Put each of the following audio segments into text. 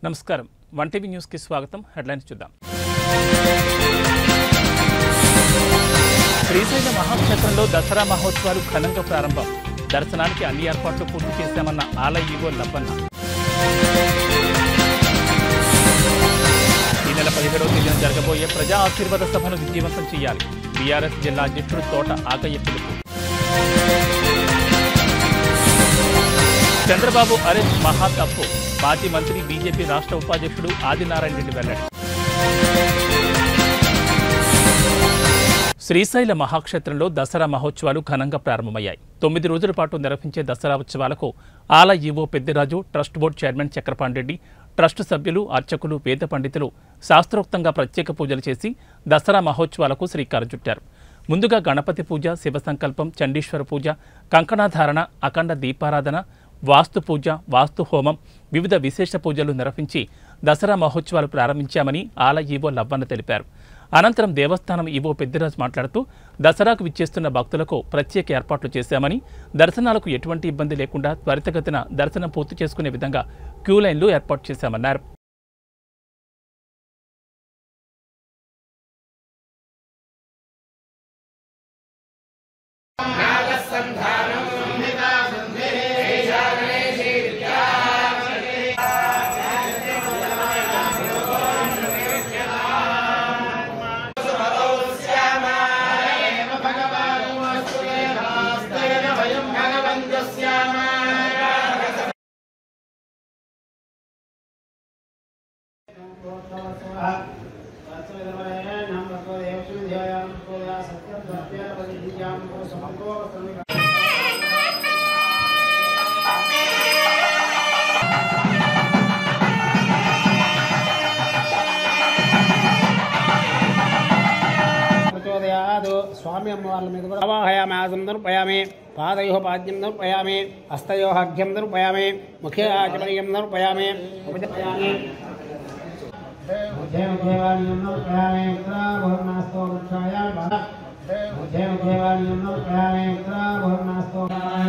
నమస్కారం one TV న్యూస్కి స్వాగతం హెడ్లైన్స్ చూద్దాం శ్రీశైల మహాక్షేత్రంలో దసరా మహోత్సవాలు ఘనంగా ప్రారంభం దర్శనానికి అన్ని ఏర్పాట్లు పూర్తి చేశామన్న ఆలయ ఈవో లబ్బన్న ఈ నెల పదిహేడవ తేదీన జరగబోయే ప్రజా ఆశీర్వాద సభను విజయవంతం చేయాలి బీఆర్ఎస్ జిల్లా అధ్యక్షుడు తోట ఆకయ్య పిలుపు చంద్రబాబు అరెస్ట్ మహా తప్పు మాజీ మంత్రి బీజేపీ రాష్ట్ర ఉపాధ్యక్షుడు ఆదినారాయణ రెడ్డి వెల్లడి శ్రీశైల మహాక్షేత్రంలో దసరా మహోత్సవాలు ఘనంగా ప్రారంభమయ్యాయి తొమ్మిది రోజుల పాటు నిర్వహించే దసరా ఉత్సవాలకు ఆల EO Peddiraju trust board chairman Chakrapani Reddy trust సభ్యులు అర్చకులు వేద పండితులు శాస్త్రోక్తంగా ప్రత్యేక పూజలు చేసి దసరా మహోత్సవాలకు శ్రీకారం చుట్టారు ముందుగా గణపతి పూజ శివ సంకల్పం చండీశ్వర పూజ కంకణాధారణ అఖండ దీపారాధన వాస్తు పూజ వాస్తు హోమం వివిధ విశేష పూజలు నిర్వహించి దసరా మహోత్సవాలు ప్రారంభించామని ఆల ఈవో లవ్వన్న తెలిపారు అనంతరం దేవస్థానం ఈవో పెద్దిరాజ్ మాట్లాడుతూ దసరాకు విచ్చేస్తున్న భక్తులకు ప్రత్యేక ఏర్పాట్లు చేశామని దర్శనాలకు ఎటువంటి ఇబ్బంది లేకుండా త్వరితగతిన దర్శనం పూర్తి చేసుకునే విధంగా క్యూ లైన్లు ఏర్పాటు చేశామన్నారు ప్రచోదయాదు స్వామి అమ్మవార్ల మీద కూడా అవాహయామి ఆసం దర్పయామి పాదయో పాద్యం దర్పయామి హస్తయో అఘ్యం దర్పయామి ముఖే ఆచమనీయం దర్పయామి ఉపజపయామి ఉజ్జయ ఉజ్జయవాణ్యం దర్పయామి ఉత్తరా బహుర్నాస్తో వృక్షాయ ఉజ్జయ ఉజ్జయవాణ్యం దర్పయామి ఉత్తరా బహుర్నాస్తో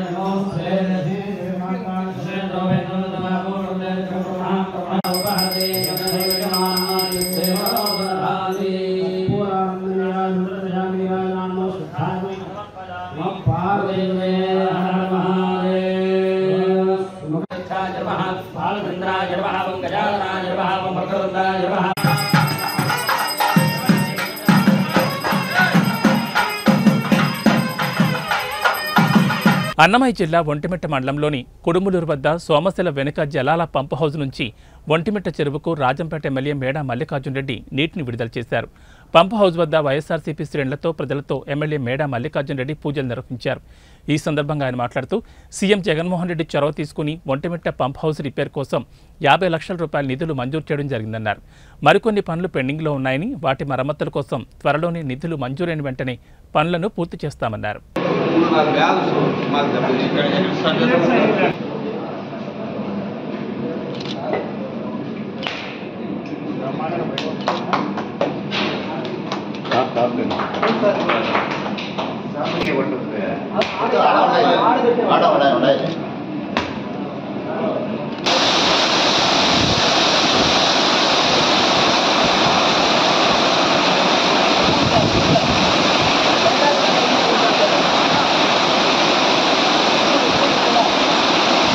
అన్నమయ్య జిల్లా ఒంటిమిట్ట మండలంలోని కుడుములూరు వద్ద సోమశిల వెనుక జలాల పంప్ హౌస్ నుంచి ఒంటిమిట్ట చెరువుకు రాజంపేట ఎమ్మెల్యే మేడా మల్లికార్జున్ రెడ్డి నీటిని విడుదల చేశారు పంప్ హౌస్ వద్ద వైఎస్ఆర్సీపీ శ్రేణులతో ప్రజలతో ఎమ్మెల్యే మేడా మల్లికార్జున్ రెడ్డి పూజలు నిర్వహించారు ఈ సందర్భంగా ఆయన మాట్లాడుతూ సీఎం జగన్మోహన్ రెడ్డి చొరవ తీసుకుని ఒంటిమిట్ట పంప్ హౌస్ రిపేర్ కోసం యాభై లక్షల రూపాయల నిధులు మంజూరు చేయడం జరిగిందన్నారు మరికొన్ని పనులు పెండింగ్లో ఉన్నాయని వాటి మరమ్మతుల కోసం త్వరలోనే నిధులు మంజూరైన వెంటనే పనులను పూర్తి చేస్తామన్నారు మూడు నాలుగు వేలు మాకు దెబ్బతింది. ఆ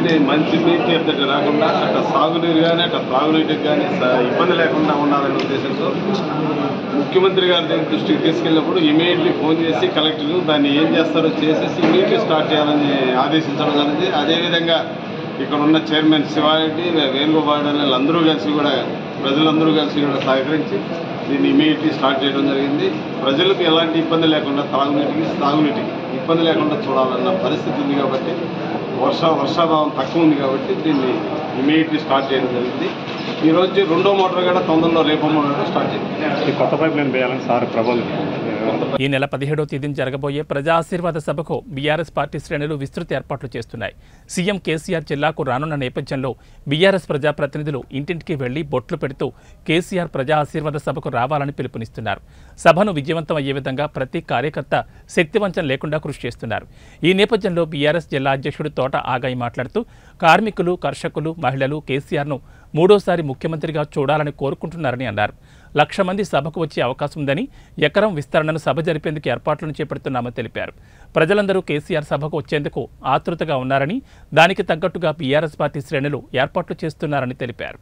మంచిని మంచి నీటి ఎద్దటి రాకుండా అట్లా సాగునీరు కానీ అట్లా త్రాగునీటికి కానీ స- ఇబ్బంది లేకుండా ఉండాలనే ఉద్దేశంతో ముఖ్యమంత్రి గారి దగ్గర దృష్టికి తీసుకెళ్ళినప్పుడు ఇమీడియట్లీ ఫోన్ చేసి కలెక్టర్ దాన్ని ఏం చేస్తారో చేసేసి ఇమీడియట్లీ స్టార్ట్ చేయాలని ఆదేశించడం జరిగింది అదేవిధంగా ఇక్కడ ఉన్న చైర్మన్ శివారెడ్డి వేణుగోపాల్ అనే వాళ్ళందరూ కలిసి కూడా ప్రజలందరూ కలిసి కూడా సహకరించి దీన్ని ఇమీడియట్లీ స్టార్ట్ చేయడం జరిగింది ప్రజలకు ఎలాంటి ఇబ్బంది లేకుండా తాగునీటికి తాగునీటికి ఇబ్బంది లేకుండా చూడాలన్న పరిస్థితి ఉంది కాబట్టి వర్ష వర్షాభావం తక్కువ ఉంది కాబట్టి దీన్ని ఇమీడియట్లీ స్టార్ట్ చేయడం జరిగింది ఈ రోజు రెండో మోటార్ కూడా తొందరలో రేపో మోటార్ స్టార్ట్ చేయండి ఈ కొత్త పైప్ లైన్ వేయాలని సార్ ప్రపోజల్ ఈ నెల పదిహేడవ తేదీన జరగబోయే ప్రజా ఆశీర్వాద సభకు బీఆర్ఎస్ పార్టీ శ్రేణులు విస్తృత ఏర్పాట్లు చేస్తున్నాయి సీఎం కేసీఆర్ జిల్లాకు రానున్న నేపథ్యంలో బీఆర్ఎస్ ప్రజాప్రతినిధులు ఇంటింటికి వెళ్లి బొట్లు పెడుతూ కేసీఆర్ ప్రజా ఆశీర్వాద సభకు రావాలని పిలుపునిస్తున్నారు సభను విజయవంతం అయ్యే విధంగా ప్రతి కార్యకర్త శక్తివంచన లేకుండా కృషి చేస్తున్నారు ఈ నేపథ్యంలో బీఆర్ఎస్ జిల్లా అధ్యక్షుడు తోట ఆగాయి మాట్లాడుతూ కార్మికులు కర్షకులు మహిళలు కేసీఆర్ను మూడోసారి ముఖ్యమంత్రిగా చూడాలని కోరుకుంటున్నారని అన్నారు లక్ష మంది సభకు వచ్చే అవకాశం ఉందని ఎకరం విస్తరణను సభ జరిపేందుకు ఏర్పాట్లను చేపడుతున్నామని తెలిపారు ప్రజలందరూ కేసీఆర్ సభకు వచ్చేందుకు ఆతృతగా ఉన్నారని దానికి తగ్గట్టుగా బీఆర్ఎస్ పార్టీ శ్రేణులు ఏర్పాట్లు చేస్తున్నారని తెలిపారు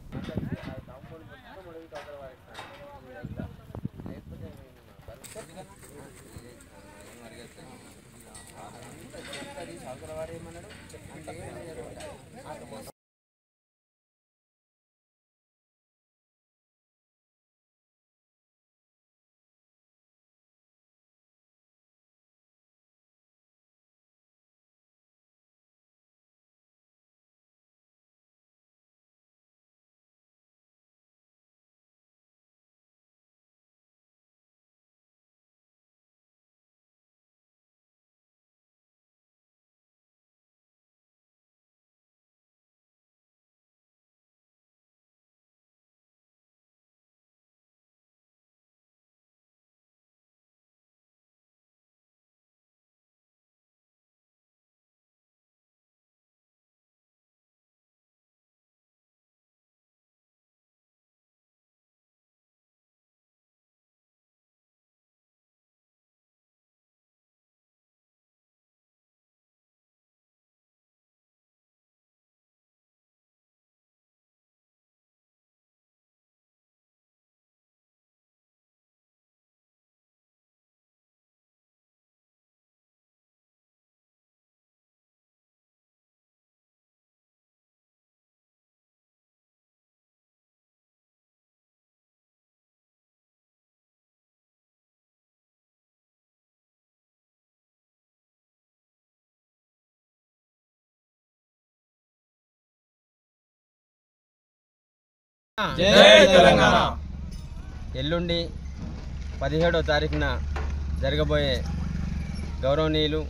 ఎల్లుండి పదిహేడో తారీఖున జరగబోయే గౌరవనీయులు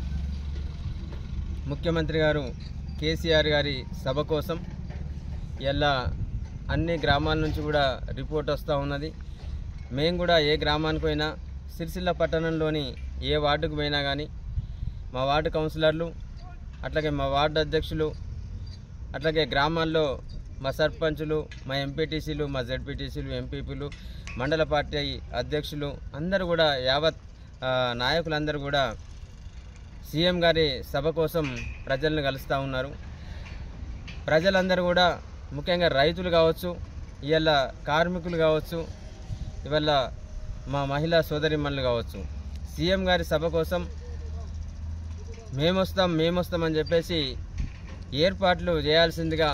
ముఖ్యమంత్రి గారు కేసీఆర్ గారి సభ కోసం ఇలా అన్ని గ్రామాల నుంచి కూడా రిపోర్ట్ వస్తూ ఉన్నది మేము కూడా ఏ గ్రామానికి పోయినా సిరిసిల్ల పట్టణంలోని ఏ వార్డుకు పోయినా కానీ మా వార్డు కౌన్సిలర్లు అట్లాగే మా వార్డు అధ్యక్షులు అట్లాగే గ్రామాల్లో మా సర్పంచులు మా ఎంపీటీసీలు మా జెడ్పీటీసీలు ఎంపీపీలు మండల పార్టీ అధ్యక్షులు అందరూ కూడా యావత్ ఆ, నాయకులందరూ కూడా సీఎం గారి సభ కోసం ప్రజలను కలుస్తూ ఉన్నారు ప్రజలందరూ కూడా ముఖ్యంగా రైతులు కావచ్చు ఇవాళ కార్మికులు కావచ్చు ఇవాళ మా మహిళా సోదరిమణులు కావచ్చు సీఎం గారి సభ కోసం మేమొస్తాం మేమొస్తామని చెప్పేసి ఏర్పాట్లు చేయాల్సిందిగా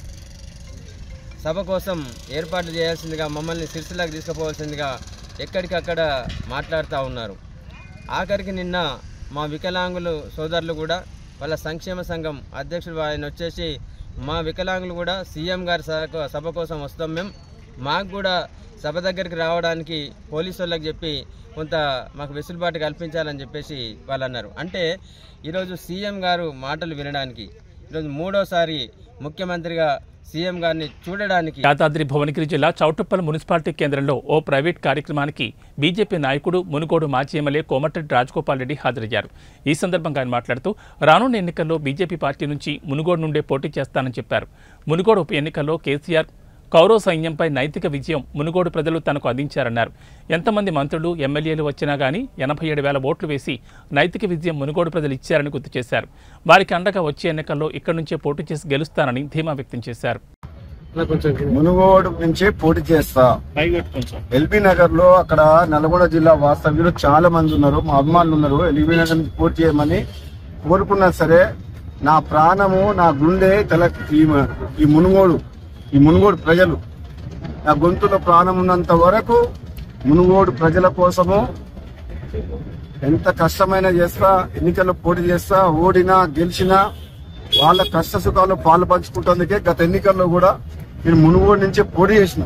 సభ కోసం ఏర్పాట్లు చేయాల్సిందిగా మమ్మల్ని సిరిసిల్లాకి తీసుకుపోవాల్సిందిగా ఎక్కడికక్కడ మాట్లాడుతూ ఉన్నారు ఆఖరికి నిన్న మా వికలాంగులు సోదరులు కూడా వాళ్ళ సంక్షేమ సంఘం అధ్యక్షుడు ఆయన వచ్చేసి మా వికలాంగులు కూడా సీఎం గారి సభ- సభ కోసం వస్తాం మేము మాకు కూడా సభ దగ్గరికి రావడానికి పోలీసు వాళ్ళకి చెప్పి కొంత మాకు వెసులుబాటు కల్పించాలని చెప్పేసి వాళ్ళు అన్నారు అంటే ఈరోజు సీఎం గారు మాటలు వినడానికి ఈరోజు మూడోసారి ముఖ్యమంత్రిగా సీఎం గారిని చూడడానికి యాదాద్రి భువనగిరి జిల్లా చౌటుప్పల్ మున్సిపాలిటీ కేంద్రంలో ఓ ప్రైవేట్ కార్యక్రమానికి బీజేపీ నాయకుడు మునుగోడు మాజీ ఎమ్మెల్యే కోమటిరెడ్డి రాజగోపాల్ రెడ్డి హాజరయ్యారు ఈ సందర్భంగా ఆయన మాట్లాడుతూ రానున్న ఎన్నికల్లో బీజేపీ పార్టీ నుంచి మునుగోడు నుండే పోటీ చేస్తానని చెప్పారు మునుగోడు ఉప ఎన్నికల్లో కేసీఆర్ కౌరవ సైన్యంపై నైతిక విజయం మునుగోడు ప్రజలు తనకు అందించారన్నారు ఎంతమంది మంత్రులు ఎమ్మెల్యేలు వచ్చినా గానీ ఎనభై ఏడు వేల ఓట్లు వేసి నైతిక విజయం మునుగోడు ప్రజలు ఇచ్చారని గుర్తు చేశారు వారికి అండగా వచ్చే ఎన్నికల్లో ఇక్కడి నుంచే పోటీ చేసి గెలుస్తానని ధీమా వ్యక్తం చేశారు మునుగోడు నుంచి పోటీ చేస్తా ఎల్బీ నగర్ లో అక్కడ నల్గొండ జిల్లా వాస్తవ్యులు చాలా మంది ఉన్నారు మా అభిమానులు ఉన్నారు ఎల్బీ నగర్ నుంచి పోటీ చేయమని కోరుకున్నా సరే నా ప్రాణము నా గుండె తెల ఈ మ- ఈ మునుగోడు ఈ మునుగోడు ప్రజలు నా గొంతులో ప్రాణం ఉన్నంత వరకు మునుగోడు ప్రజల కోసము ఎంత కష్టమైనా చేస్తా ఎన్నికల్లో పోటీ చేస్తా ఓడినా గెలిచినా వాళ్ళ కష్ట సుఖాలు పాలు పంచుకుంటందుకే గత ఎన్నికల్లో కూడా నేను మునుగోడు నుంచే పోటీ చేసిన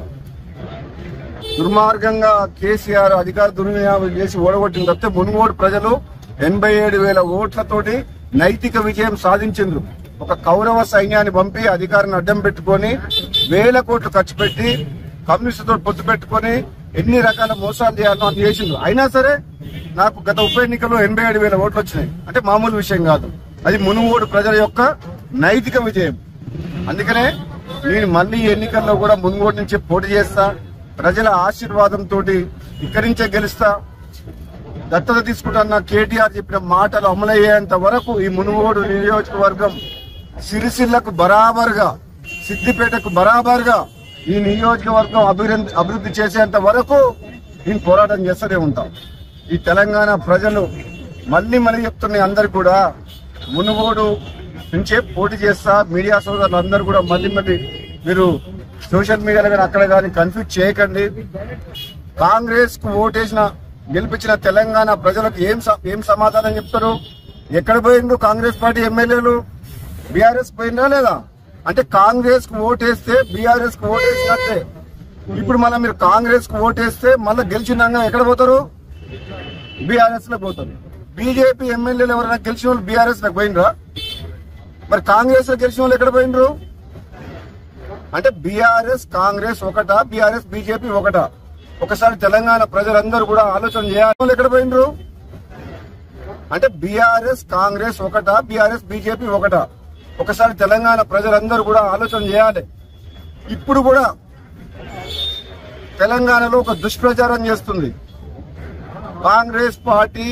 దుర్మార్గంగా కేసీఆర్ అధికార దుర్వినియోగం చేసి ఓడగొట్టిన తప్పితే మునుగోడు ప్రజలు ఎనభై ఏడు వేల ఓట్లతోటి నైతిక విజయం సాధించిండ్రు ఒక కౌరవ సైన్యాన్ని పంపి అధికారాన్ని అడ్డం పెట్టుకొని వేల కోట్లు ఖర్చు పెట్టి కమ్యూనిస్టుతో పొత్తు పెట్టుకొని ఎన్ని రకాల మోసాలు చేయాలో అది చేసిండ్రు అయినా సరే నాకు గత ఉప ఎన్నికల్లో ఎనభై ఏడు వేల ఓట్లు వచ్చినాయి అంటే మామూలు విషయం కాదు అది మునుగోడు ప్రజల యొక్క నైతిక విజయం అందుకనే నేను మళ్ళీ ఈ ఎన్నికల్లో కూడా మునుగోడు నుంచి పోటీ చేస్తా ప్రజల ఆశీర్వాదంతో ఇక్కడి నుంచే గెలుస్తా దత్తత తీసుకుంటున్న కేటీఆర్ చెప్పిన మాటలు అమలయ్యేంత వరకు ఈ మునుగోడు నియోజకవర్గం సిరిసిల్లకు బరాబర్గా సిద్దిపేటకు బరాబర్గా ఈ నియోజకవర్గం అభివృద్ధి అభివృద్ధి చేసేంత వరకు నేను పోరాటం చేస్తూనే ఉంటాం ఈ తెలంగాణ ప్రజలు మళ్ళీ మళ్ళీ చెప్తున్నాయి అందరు కూడా మునుగోడు నుంచే పోటీ చేస్తా మీడియా సోదరులు అందరూ కూడా మళ్ళీ మళ్ళీ మీరు సోషల్ మీడియాలో కానీ అక్కడ కానీ కన్ఫ్యూజ్ చేయకండి కాంగ్రెస్ కు ఓటేసిన గెలిపించిన తెలంగాణ ప్రజలకు ఏం స- ఏం సమాధానం చెప్తారు ఎక్కడ పోయిండ్రు కాంగ్రెస్ పార్టీ ఎమ్మెల్యేలు బీఆర్ఎస్ పోయిందా లేదా అంటే కాంగ్రెస్ కు ఓటేస్తే బీఆర్ఎస్ కు ఓటేసినట్టే ఇప్పుడు మళ్ళీ మీరు కాంగ్రెస్ కు ఓటేస్తే మళ్ళీ గెలిచినాక ఎక్కడ పోతారు బీఆర్ఎస్ లో పోతారు బీజేపీ ఎమ్మెల్యేలు ఎవరైనా గెలిచిన వాళ్ళు బీఆర్ఎస్ లో పోయినరా మరి కాంగ్రెస్ లో గెలిచిన వాళ్ళు ఎక్కడ పోయినరు అంటే బీఆర్ఎస్ కాంగ్రెస్ ఒకటా బీఆర్ఎస్ బీజేపీ ఒకటా ఒకసారి తెలంగాణ ప్రజలందరూ కూడా ఆలోచన చేయాలి వాళ్ళు ఎక్కడ పోయినరు అంటే బీఆర్ఎస్ కాంగ్రెస్ ఒకటా బీఆర్ఎస్ బీజేపీ ఒకటా ఒకసారి తెలంగాణ ప్రజలందరూ కూడా ఆలోచన చేయాలి ఇప్పుడు కూడా తెలంగాణలో ఒక దుష్ప్రచారం చేస్తుంది కాంగ్రెస్ పార్టీ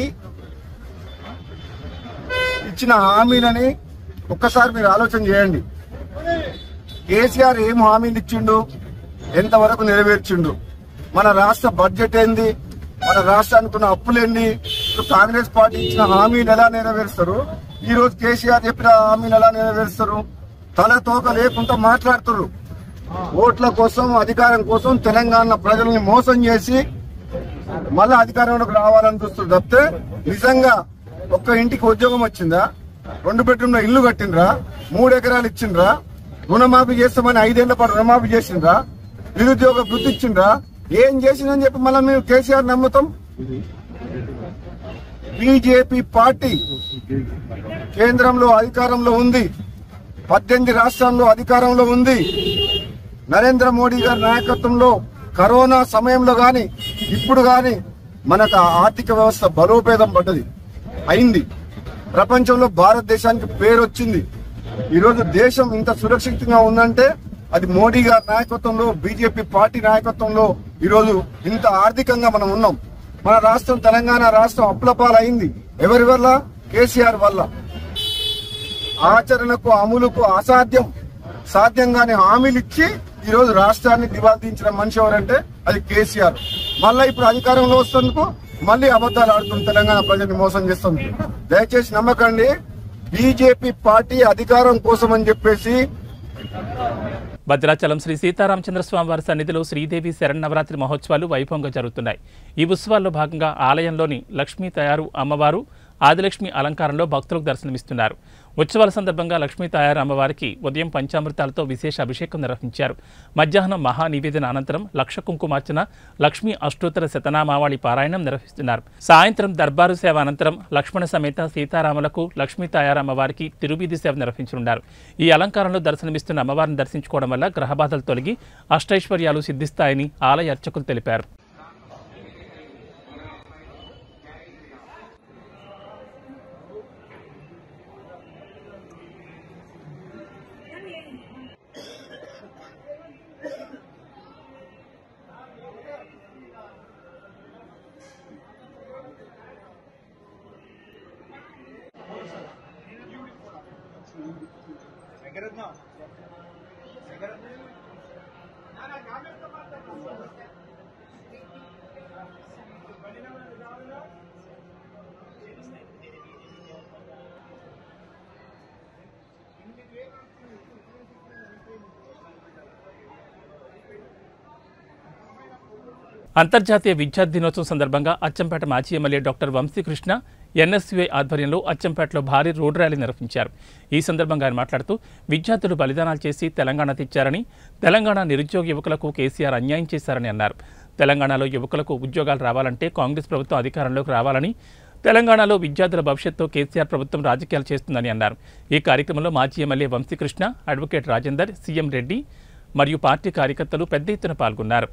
ఇచ్చిన హామీలని ఒక్కసారి మీరు ఆలోచన చేయండి కేసీఆర్ ఏం హామీలు ఇచ్చిండు ఎంతవరకు నెరవేర్చిండు మన రాష్ట్ర బడ్జెట్ ఏంది మన రాష్ట్రానికి ఉన్న అప్పులేంది ఇప్పుడు కాంగ్రెస్ పార్టీ ఇచ్చిన హామీలు ఎలా నెరవేరుస్తారు ఈ రోజు కేసీఆర్ చెప్పిన హామీలు ఎలా నెరవేరుస్తారు తల తోక లేకుండా మాట్లాడుతున్నారు ఓట్ల కోసం అధికారం కోసం తెలంగాణ ప్రజల్ని మోసం చేసి మళ్ళా అధికారంలోకి రావాలని చూస్తారు తప్పితే నిజంగా ఒక్క ఇంటికి ఉద్యోగం వచ్చిందా రెండు బెడ్రూమ్ లో ఇల్లు కట్టిండ్రా మూడు ఎకరాలు ఇచ్చిండ్రా రుణమాఫీ చేస్తామని ఐదేళ్ల పాటు రుణమాఫీ చేసిండ్రా నిరుద్యోగ వృత్తి ఇచ్చిండ్రా ఏం చేసిందని చెప్పి మళ్ళీ మేము కేసీఆర్ నమ్ముతాం బీజేపీ పార్టీ కేంద్రంలో అధికారంలో ఉంది పద్దెనిమిది రాష్ట్రాల్లో అధికారంలో ఉంది నరేంద్ర మోడీ గారి నాయకత్వంలో కరోనా సమయంలో గాని ఇప్పుడు గాని మనకు ఆ ఆర్థిక వ్యవస్థ బలోపేతం పడ్డది అయింది ప్రపంచంలో భారతదేశానికి పేరు వచ్చింది ఈరోజు దేశం ఇంత సురక్షితంగా ఉందంటే అది మోడీ గారి నాయకత్వంలో బీజేపీ పార్టీ నాయకత్వంలో ఈరోజు ఇంత ఆర్థికంగా మనం ఉన్నాం మన రాష్ట్రం తెలంగాణ రాష్ట్రం అప్పులపాలైంది ఎవరి వల్ల కేసీఆర్ వల్ల ఆచరణకు అమలుకు అసాధ్యం సాధ్యంగానే హామీలు ఇచ్చి ఈ రోజు రాష్ట్రాన్ని దివాళించిన మనిషి ఎవరంటే అది కేసీఆర్ మళ్ళా ఇప్పుడు అధికారంలో వస్తేందుకు మళ్ళీ అబద్ధాలు ఆడుతుంది తెలంగాణ ప్రజల్ని మోసం చేస్తుంది దయచేసి నమ్మకండి బీజేపీ పార్టీ అధికారం కోసం అని చెప్పేసి భద్రాచలం శ్రీ సీతారామచంద్ర స్వామి వారి సన్నిధిలో శ్రీదేవి శరణవరాత్రి మహోత్సవాలు వైభవంగా జరుగుతున్నాయి ఈ ఉత్సవాల్లో భాగంగా ఆలయంలోని లక్ష్మీ తయారు అమ్మవారు ఆదిలక్ష్మి అలంకారంలో భక్తులకు దర్శనమిస్తున్నారు ఉత్సవాల సందర్భంగా లక్ష్మీ తయారు అమ్మవారికి ఉదయం పంచామృతాలతో విశేష అభిషేకం నిర్వహించారు మధ్యాహ్నం మహా నివేదన అనంతరం లక్ష కుంకుమార్చన లక్ష్మీ అష్టోత్తర శతనామావళి పారాయణం నిర్వహిస్తున్నారు సాయంత్రం దర్బారు సేవ అనంతరం లక్ష్మణ సమేత సీతారాములకు లక్ష్మీ తయారు అమ్మవారికి తిరువీధి సేవ నిర్వహించనున్నారు ఈ అలంకారంలో దర్శనమిస్తున్న అమ్మవారిని దర్శించుకోవడం వల్ల గ్రహబాధలు తొలగి అష్టైశ్వర్యాలు సిద్ధిస్తాయని ఆలయ అర్చకులు తెలిపారు అంతర్జాతీయ విద్యార్థి దినోత్సవం సందర్భంగా అచ్చంపేట మాజీ ఎమ్మెల్యే డాక్టర్ వంశీకృష్ణ ఎన్ఎస్యుఐ ఆధ్వర్యంలో అచ్చంపేటలో భారీ రోడ్ ర్యాలీ నిర్వహించారు ఈ సందర్భంగా ఆయన మాట్లాడుతూ విద్యార్థులు బలిదానాలు చేసి తెలంగాణ తెచ్చారని తెలంగాణ నిరుద్యోగ యువకులకు కేసీఆర్ అన్యాయం చేశారని అన్నారు తెలంగాణలో యువకులకు ఉద్యోగాలు రావాలంటే కాంగ్రెస్ ప్రభుత్వం అధికారంలోకి రావాలని తెలంగాణలో విద్యార్థుల భవిష్యత్తు కేసీఆర్ ప్రభుత్వం రాజకీయాలు చేస్తుందని అన్నారు ఈ కార్యక్రమంలో మాజీ MLA Vamsikrishna advocate Rajender CM Reddy మరియు పార్టీ కార్యకర్తలు పెద్ద ఎత్తున పాల్గొన్నారు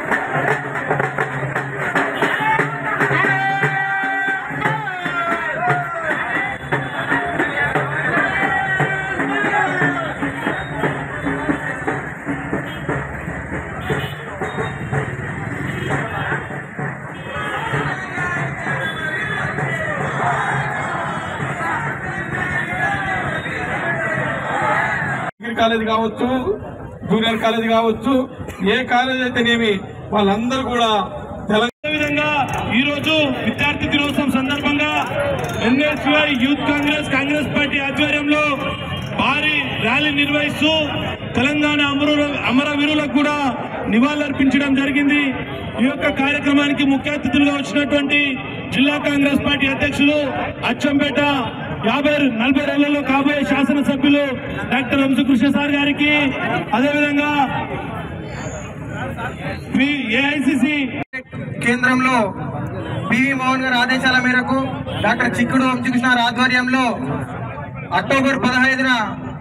డిగ్రీ కాలేజ్ కావచ్చు జూనియర్ కాలేజ్ కావచ్చు ఏ కాలేజ్ అయితేనేమి వాళ్ళందరూ కూడా తెలంగాణ విధంగా ఈ రోజు విద్యార్థి దినోత్సవం సందర్భంగా NSUI youth congress congress party ఆధ్వర్యంలో భారీ ర్యాలీ నిర్వహిస్తూ తెలంగాణ అమరు అమరవీరులకు కూడా నివాళులర్పించడం జరిగింది ఈ యొక్క కార్యక్రమానికి ముఖ్య అతిథులుగా వచ్చినటువంటి జిల్లా కాంగ్రెస్ పార్టీ అధ్యక్షులు అచ్చంపేట యాభై నలభై రోజుల్లో కాబోయే శాసనసభ్యులు డాక్టర్ వంశకృష్ణ సార్ గారికి అదేవిధంగా ఏఐసిసి కేంద్రంలో పివి మోహన్ గారి ఆదేశాల మేరకు డాక్టర్ చిక్కుడు వంశకృష్ణ ఆధ్వర్యంలో అక్టోబర్ పదహైదున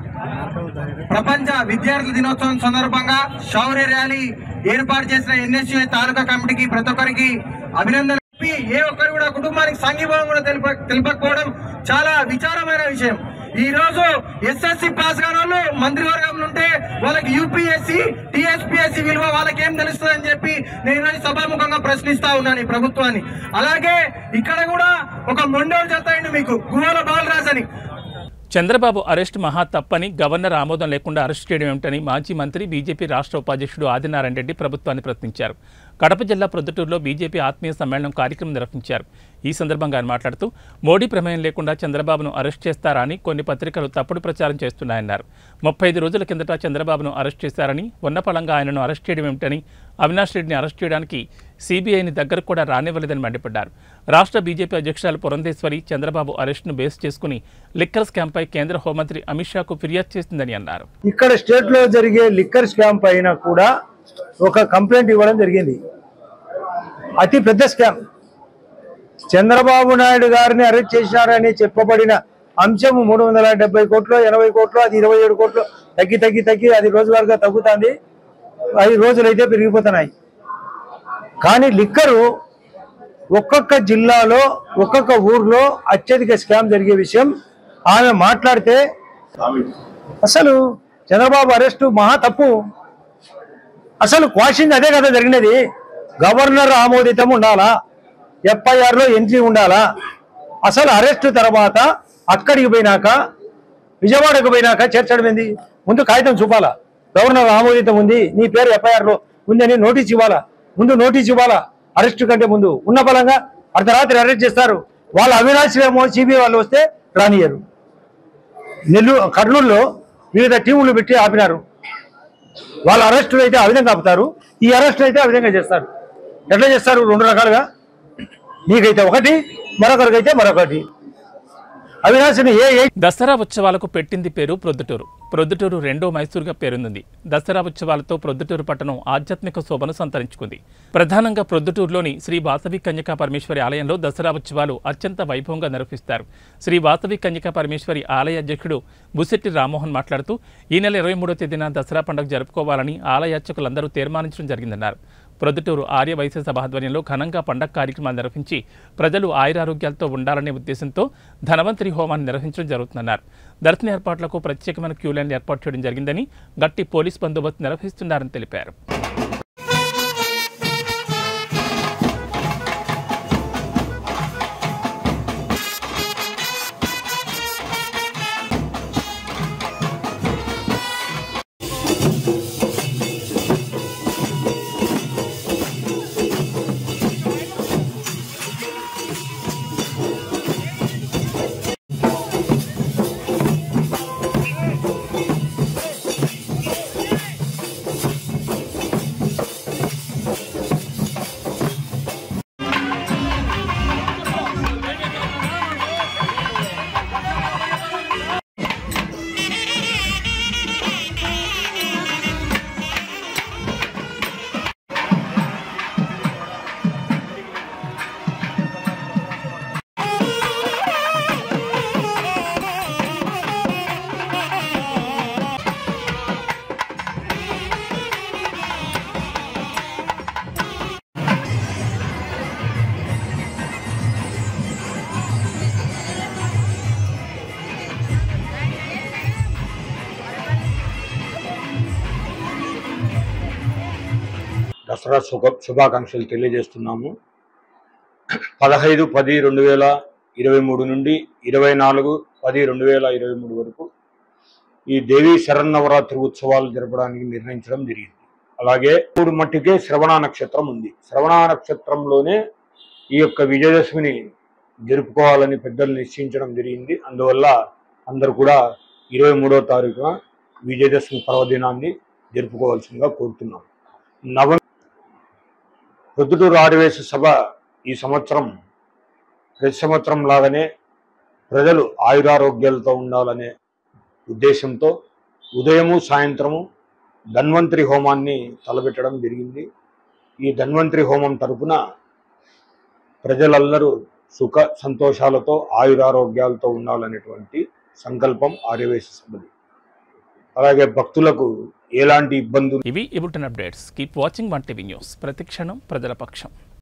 ప్రపంచ విద్యార్థుల దినోత్సవం సందర్భంగా శౌర్య ర్యాలీ ఏర్పాటు చేసిన ఎన్ఎస్యూ తాలూకా కమిటీకి ప్రతి ఒక్కరికి అభినందనలు చెప్పి ఏ ఒక్కరు కూడా కుటుంబానికి సంఘీభావం కూడా తెలుప తెలుపకపోవడం చాలా విచారమైన విషయం ఈ రోజు ఎస్ఎస్సి పాస్ కాని వాళ్ళు మంత్రివర్గం ఉంటే వాళ్ళకి యూపీఎస్సి టిఎస్పిఎస్సి విలువ వాళ్ళకి ఏం తెలుస్తుందని చెప్పి నేను ఈరోజు సభాముఖంగా ప్రశ్నిస్తా ఉన్నాను ఈ ప్రభుత్వాన్ని అలాగే ఇక్కడ కూడా ఒక మొండోడు చెప్తాయండి మీకు గువ్వల బాలరాజ్ అని చంద్రబాబు అరెస్ట్ మహా తప్పని గవర్నర్ ఆమోదం లేకుండా అరెస్ట్ చేయడం ఏమిటని మాజీ మంత్రి బీజేపీ రాష్ట్ర ఉపాధ్యక్షుడు ఆదినారాయణ రెడ్డి ప్రభుత్వాన్ని ప్రశ్నించారు కడప జిల్లా ప్రొద్దుటూరులో బీజేపీ ఆత్మీయ సమ్మేళనం కార్యక్రమం నిర్వహించారు ఈ సందర్భంగా ఆయన మాట్లాడుతూ మోడీ ప్రమేయం లేకుండా చంద్రబాబును అరెస్ట్ చేస్తారా అని కొన్ని పత్రికలు తప్పుడు ప్రచారం చేస్తున్నాయన్నారు ముప్పై ఐదు రోజుల కిందట చంద్రబాబును అరెస్ట్ చేశారని ఉన్నపళంగా ఆయనను అరెస్ట్ చేయడం ఏమిటని అవినాష్ రెడ్డిని అరెస్ట్ చేయడానికి సీబీఐని దగ్గరకు కూడా రానివ్వలేదని మండిపడ్డారు రాష్ట్ర బీజేపీ అధ్యక్షురాలు పురంధేశ్వరి చంద్రబాబు అరెస్టును బేస్ చేసుకుని లిక్కర్ స్కామ్పై కేంద్ర హోంమంత్రి అమిత్ షాకు ఫిర్యాదు చేసిందని అన్నారు ఇక్కడ స్టేట్ లో జరిగే లిక్కర్ స్కామ్ పైన కూడా ఒక కంప్లైంట్ ఇవ్వడం జరిగింది అతి పెద్ద స్కామ్ చంద్రబాబు నాయుడు గారిని అరెస్ట్ చేశారని చెప్పబడిన అంశం మూడు వందల డెబ్బై కోట్లు ఎనభై కోట్లు అది ఇరవై ఏడు కోట్లు తగ్గి తగ్గి తగ్గి అది రోజువారుగా తగ్గుతుంది ఐదు రోజులు అయితే పెరిగిపోతున్నాయి కానీ లిక్కరు ఒక్కొక్క జిల్లాలో ఒక్కొక్క ఊర్లో అత్యధిక స్కామ్ జరిగే విషయం ఆమె మాట్లాడితే అసలు చంద్రబాబు అరెస్టు మహా తప్పు అసలు క్వాషింగ్ అదే కదా జరిగినది గవర్నర్ ఆమోదితం ఉండాలా ఎఫ్ఐఆర్ లో ఎంట్రీ ఉండాలా అసలు అరెస్టు తర్వాత అక్కడికి పోయినాక విజయవాడకు పోయినాక చేర్చడం ఏంది ముందు కాగితం చూపాలా గవర్నర్ ఆమోదితం ఉంది నీ పేరు ఎఫ్ఐఆర్ లో ఉందని నోటీస్ ఇవ్వాలా ముందు నోటీస్ ఇవ్వాలా అరెస్టు కంటే ముందు ఉన్న బలంగా అర్ధరాత్రి అరెస్ట్ చేస్తారు వాళ్ళు అవినాశ్ ఏమో సిబిఐ వాళ్ళు వస్తే రానియరు నెల్లూరు కర్నూలులో వివిధ టీములు పెట్టి ఆపినారు వాళ్ళ అరెస్టులు అయితే ఆ విధంగా ఆపుతారు ఈ అరెస్ట్ అయితే ఆ విధంగా చేస్తారు ఎట్లా చేస్తారు రెండు రకాలుగా నీకైతే ఒకటి మరొకరికైతే మరొకటి అవినాశిని ఏ ఏ దసరా ఉత్సవాలకు పెట్టింది పేరు ప్రొద్దుటూరు ప్రొద్దుటూరు రెండో మైసూరుగా పేరుంది దసరా ఉత్సవాలతో ప్రొద్దుటూరు పట్టణం ఆధ్యాత్మిక శోభను సంతరించుకుంది ప్రధానంగా ప్రొద్దుటూరులోని శ్రీ వాసవి కన్యకా పరమేశ్వరి ఆలయంలో దసరా ఉత్సవాలు అత్యంత వైభవంగా నిర్వహిస్తారు శ్రీ వాసవి కన్యకా పరమేశ్వరి ఆలయ అధ్యక్షుడు బుసెట్టి రామ్మోహన్ మాట్లాడుతూ ఈ నెల ఇరవై మూడో తేదీన దసరా పండుగ జరుపుకోవాలని ఆలయ అర్చకులందరూ తీర్మానించడం జరిగిందన్నారు ప్రొద్దుటూరు ఆర్య వైశ్య సభ ఆధ్వర్యంలో ఘనంగా పండగ కార్యక్రమాలు నిర్వహించి ప్రజలు ఆయురారోగ్యాలతో ఉండాలనే ఉద్దేశంతో ధనవంతరి హోమాన్ని నిర్వహించడం జరుగుతుందన్నారు దర్శన ఏర్పాట్లకు ప్రత్యేకమైన క్యూ లైన్ ఏర్పాటు చేయడం జరిగిందని గట్టి పోలీస్ బందోబస్తు నిర్వహిస్తున్నారని తెలిపారు దసరా శుభ శుభాకాంక్షలు తెలియజేస్తున్నాము పదహైదు పది రెండు వేల ఇరవై మూడు నుండి ఇరవై నాలుగు పది రెండు వేల ఇరవై మూడు వరకు ఈ దేవీ శరన్నవరాత్రి ఉత్సవాలు జరపడానికి నిర్ణయించడం జరిగింది అలాగే మూడు మట్టికే శ్రవణ నక్షత్రం ఉంది శ్రవణ నక్షత్రంలోనే ఈ యొక్క విజయదశమిని జరుపుకోవాలని పెద్దలు నిశ్చయించడం జరిగింది అందువల్ల అందరూ కూడా ఇరవై మూడో తారీఖున విజయదశమి పర్వదినాన్ని జరుపుకోవాల్సిందిగా కోరుతున్నాం నవ ప్రొద్దుటూరు ఆదివేశ సభ ఈ సంవత్సరం ప్రతి సంవత్సరం లాగానే ప్రజలు ఆయురారోగ్యాలతో ఉండాలనే ఉద్దేశంతో ఉదయము సాయంత్రము ధన్వంతరి హోమాన్ని తలపెట్టడం జరిగింది ఈ ధన్వంతరి హోమం తరపున ప్రజలందరూ సుఖ సంతోషాలతో ఆయురారోగ్యాలతో ఉండాలనేటువంటి సంకల్పం ఆర్యవేశ సభది అలాగే భక్తులకు ఎలాంటి ఇబ్బందులు ఇవి ఇబుటన్ updates keep watching one TV news ప్రతిక్షణం ప్రజల పక్షం